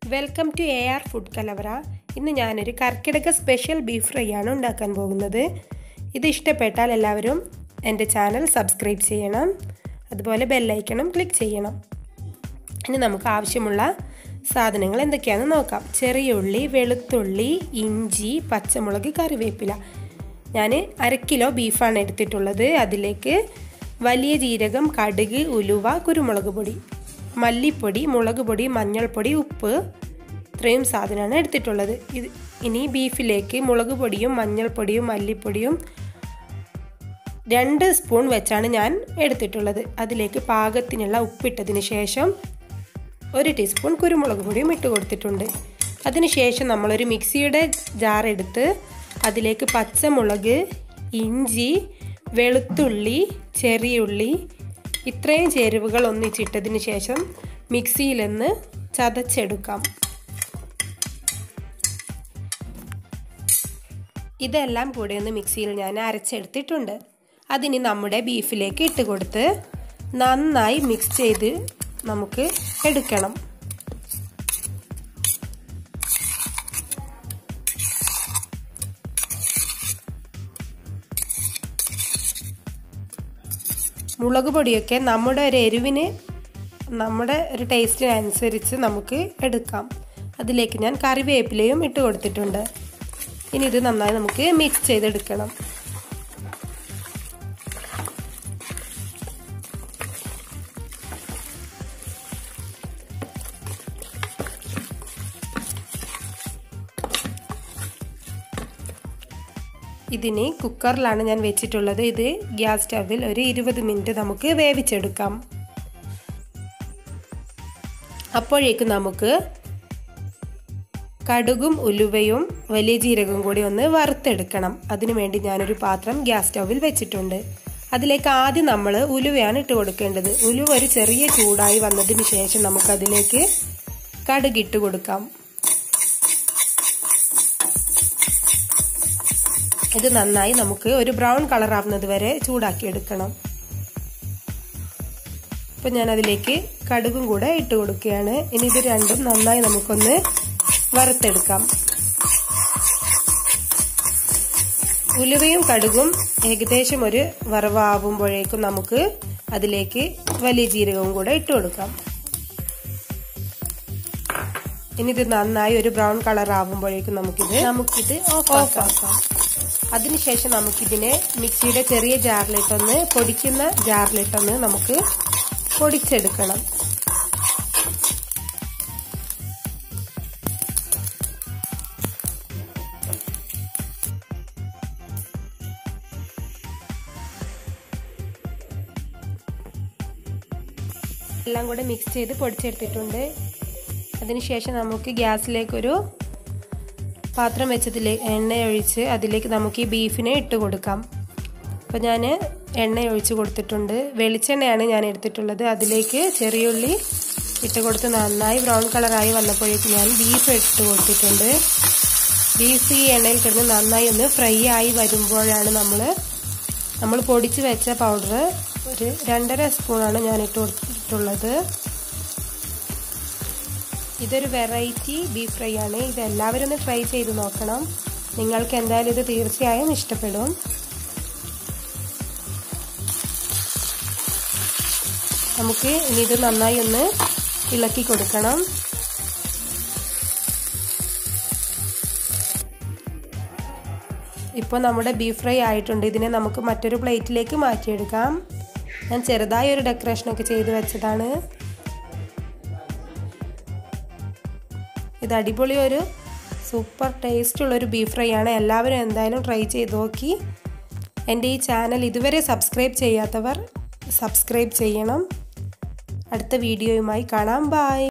welcome to A R food കലവറ ഇന്ന് ഞാനൊരു കർക്കിടക സ്പെഷ്യൽ ബീഫ് ഫ്രൈ ആണ് ഉണ്ടാക്കാൻ പോകുന്നത് ഇത് ഇഷ്ടപ്പെട്ടാൽ എല്ലാവരും എൻ്റെ ചാനൽ സബ്സ്ക്രൈബ് ചെയ്യണം അതുപോലെ ബെല്ലൈക്കണം ക്ലിക്ക് ചെയ്യണം ഇനി നമുക്ക് ആവശ്യമുള്ള സാധനങ്ങൾ എന്തൊക്കെയാണെന്ന് നോക്കാം ചെറിയ ഉള്ളി വെളുത്തുള്ളി ഇഞ്ചി പച്ചമുളക് കറിവേപ്പില ഞാൻ അര കിലോ ബീഫാണ് എടുത്തിട്ടുള്ളത് അതിലേക്ക് വലിയ ജീരകം കടുക് ഉലുവ കുരുമുളക് പൊടി മല്ലിപ്പൊടി മുളക് പൊടി മഞ്ഞൾപ്പൊടി ഉപ്പ് ഇത്രയും സാധനമാണ് എടുത്തിട്ടുള്ളത് ഇത് ഇനി ബീഫിലേക്ക് മുളക് പൊടിയും മഞ്ഞൾപ്പൊടിയും മല്ലിപ്പൊടിയും രണ്ട് സ്പൂൺ വെച്ചാണ് ഞാൻ എടുത്തിട്ടുള്ളത് അതിലേക്ക് പാകത്തിനുള്ള ഉപ്പിട്ടതിന് ശേഷം ഒരു ടീസ്പൂൺ കുരുമുളക് പൊടിയും ഇട്ട് കൊടുത്തിട്ടുണ്ട് അതിനുശേഷം നമ്മളൊരു മിക്സിയുടെ ജാർ എടുത്ത് അതിലേക്ക് പച്ചമുളക് ഇഞ്ചി വെളുത്തുള്ളി ചെറിയുള്ളി ഇത്രയും ചേരുവകൾ ഒന്നിച്ചിട്ടതിന് ശേഷം മിക്സിയിൽ നിന്ന് ചതച്ചെടുക്കാം ഇതെല്ലാം കൂടെ ഒന്ന് മിക്സിയിൽ ഞാൻ അരച്ചെടുത്തിട്ടുണ്ട് അതിനി നമ്മുടെ ബീഫിലേക്ക് ഇട്ട് കൊടുത്ത് നന്നായി മിക്സ് ചെയ്ത് നമുക്ക് എടുക്കണം മുളക് പൊടിയൊക്കെ നമ്മുടെ ഒരു എരിവിന് നമ്മുടെ ഒരു ടേസ്റ്റിനനുസരിച്ച് നമുക്ക് എടുക്കാം അതിലേക്ക് ഞാൻ കറിവേപ്പിലയും ഇട്ട് കൊടുത്തിട്ടുണ്ട് ഇനി ഇത് നന്നായി നമുക്ക് മിക്സ് ചെയ്തെടുക്കണം ഇതിന് കുക്കറിലാണ് ഞാൻ വെച്ചിട്ടുള്ളത് ഇത് ഗ്യാസ് സ്റ്റവിൽ ഒരു ഇരുപത് മിനിറ്റ് നമുക്ക് വേവിച്ചെടുക്കാം അപ്പോഴേക്കും നമുക്ക് കടുകും ഉലുവയും വലിയ ജീരകവും കൂടി ഒന്ന് വറുത്തെടുക്കണം അതിനുവേണ്ടി ഞാനൊരു പാത്രം ഗ്യാസ് സ്റ്റവിൽ വെച്ചിട്ടുണ്ട് അതിലേക്ക് ആദ്യം നമ്മൾ ഉലുവയാണ് ഇട്ട് കൊടുക്കേണ്ടത് ഉലുവ ഒരു ചെറിയ ചൂടായി വന്നതിന് ശേഷം നമുക്കതിലേക്ക് കടുകിട്ട് കൊടുക്കാം ഇത് നന്നായി നമുക്ക് ഒരു ബ്രൗൺ കളർ ആവുന്നത് വരെ ചൂടാക്കി എടുക്കണം ഇപ്പൊ ഞാൻ അതിലേക്ക് കടുകും കൂടെ ഇട്ട് കൊടുക്കുകയാണ് ഇനി ഇത് രണ്ടും നന്നായി നമുക്കൊന്ന് വറുത്തെടുക്കാം ഉലുവയും കടുകും ഏകദേശം ഒരു വറവാകുമ്പോഴേക്കും നമുക്ക് അതിലേക്ക് വലിയ ജീരകവും കൂടെ ഇട്ട് കൊടുക്കാം ഇനി ഇത് നന്നായി ഒരു ബ്രൗൺ കളർ ആവുമ്പോഴേക്കും നമുക്കിത് നമുക്കിത് ഓഫ് ആക്കാം അതിനുശേഷം നമുക്കിതിനെ മിക്സിയുടെ ചെറിയ ജാറിലിട്ടൊന്ന് പൊടിക്കുന്ന ജാറിലിട്ടൊന്ന് നമുക്ക് പൊടിച്ചെടുക്കണം എല്ലാം കൂടെ മിക്സ് ചെയ്ത് പൊടിച്ചെടുത്തിട്ടുണ്ട് അതിനുശേഷം നമുക്ക് ഗ്യാസിലേക്കൊരു പാത്രം വെച്ചതിൽ എണ്ണ ഒഴിച്ച് അതിലേക്ക് നമുക്ക് ഈ ബീഫിനെ ഇട്ട് കൊടുക്കാം അപ്പോൾ ഞാൻ എണ്ണ ഒഴിച്ച് കൊടുത്തിട്ടുണ്ട് വെളിച്ചെണ്ണയാണ് ഞാൻ എടുത്തിട്ടുള്ളത് അതിലേക്ക് ചെറിയുള്ളി ഇട്ട് കൊടുത്ത് നന്നായി ബ്രൗൺ കളറായി വന്നപ്പോഴേക്കും ഞാൻ ബീഫ് ഇട്ട് കൊടുത്തിട്ടുണ്ട് ബീഫ് ഈ എണ്ണയിൽ കിടന്ന് നന്നായി ഒന്ന് ഫ്രൈ ആയി വരുമ്പോഴാണ് നമ്മൾ നമ്മൾ പൊടിച്ച് വെച്ച പൗഡർ ഒരു രണ്ടര സ്പൂണാണ് ഞാൻ ഇട്ട് കൊടുത്തിട്ടുള്ളത് ഇതൊരു വെറൈറ്റി ബീഫ് ഫ്രൈ ആണ് ഇത് എല്ലാവരും ഒന്ന് ട്രൈ ചെയ്ത് നോക്കണം നിങ്ങൾക്ക് എന്തായാലും ഇത് തീർച്ചയായും ഇഷ്ടപ്പെടും നമുക്ക് ഇനി ഇത് നന്നായി ഒന്ന് ഇളക്കി കൊടുക്കണം ഇപ്പോൾ നമ്മുടെ ബീഫ് ഫ്രൈ ആയിട്ടുണ്ട് ഇതിനെ നമുക്ക് മറ്റൊരു പ്ലേറ്റിലേക്ക് മാറ്റിയെടുക്കാം ഞാൻ ചെറുതായി ഒരു ഡെക്കറേഷനൊക്കെ ചെയ്ത് വെച്ചതാണ് ഇത് അടിപൊളി ഒരു സൂപ്പർ ടേസ്റ്റ് ഉള്ളൊരു ബീഫ് ഫ്രൈ ആണ് എല്ലാവരും എന്തായാലും ട്രൈ ചെയ്ത് നോക്കി എൻ്റെ ഈ ചാനൽ ഇതുവരെ സബ്സ്ക്രൈബ് ചെയ്യാത്തവർ സബ്സ്ക്രൈബ് ചെയ്യണം അടുത്ത വീഡിയോയുമായി കാണാം ബായ്